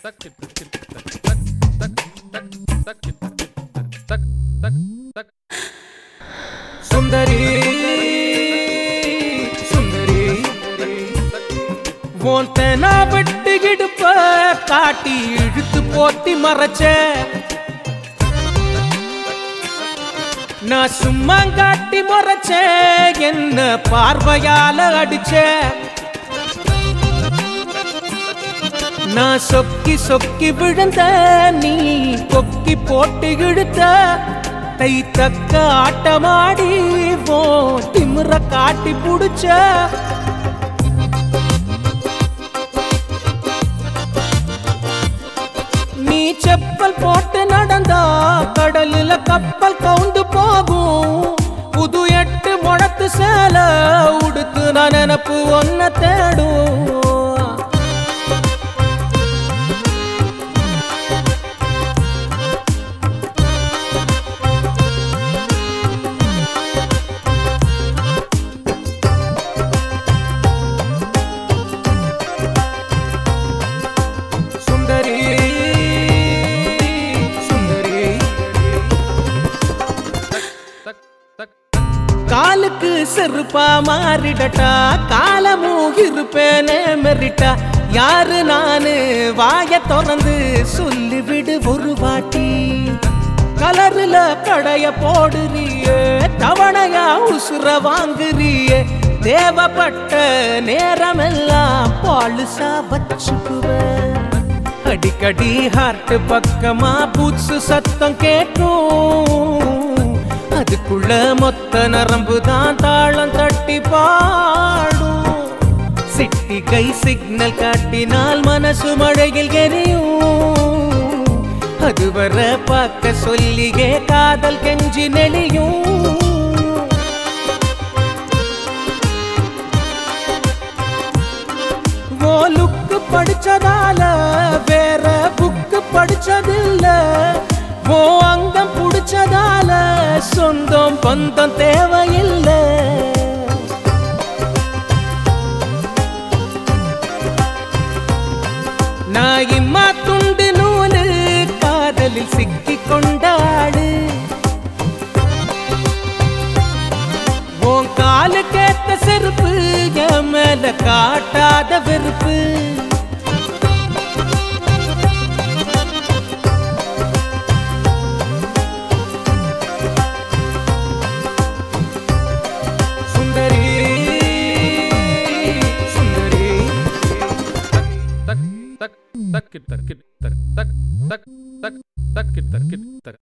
சுந்தரி சுந்தரி உன் தெனா வெட்டு இடுப்ப காட்டி இழுத்து போத்தி மறைச்ச நான் சும்மா காட்டி முறைச்ச என்ன பார்வையால அடிச்ச நான் சொக்கி சொக்கி விழுந்த நீ கொக்கி போட்டு இழுத்த தை தக்க ஆட்டமாடி போ திமிர காட்டி புடிச்ச நீ செப்பல் போட்டு நடந்தா கடலில கப்பல் கவுந்து போகும் புது எட்டு முழத்து சேல உடுத்து நான் நினப்பு ஒன்ன தேடும் சுந்தரி சுந்தரி காலுக்கு செருப்பா மாறிடட்டா காலமும் இருப்பேனே மெரிட்டா யாரு நானு வாய திறந்து சொல்லிவிடு ஒரு வாட்டி கலருல கடைய போடுறியே தவணையா உசுர வாங்குறியே தேவைப்பட்ட நேரமெல்லாம் பாலுசா வச்சுக்குவேன் அடிக்கடி ஹார்ட் பக்கமா பூச்சு சத்தம் கேட்கும் அதுக்குள்ள மொத்த நரம்பு தான் தாளம் தட்டி பாடும் சிட்டி கை சிக்னல் காட்டினால் மனசு மழையில் எரியும் அதுவரை பார்க்க சொல்லியே காதல் கெஞ்சி நெளியும் ஓ லுக்கு படிச்சதால வேற புக்கு படிச்சதில்ல ஓ அங்கம் புடிச்சதால சொந்தம் பந்தம் தேவையில்லை நான் இம்மா துண்டு நூலு காதலில் சிக்கி கொண்டாடு உன் காலுக்கேத்த செருப்பு என் மேல காட்டாத வெறுப்பு சுந்தரி சுந்தரி tak tak tak tak tak tak tak tak tak tak tak tak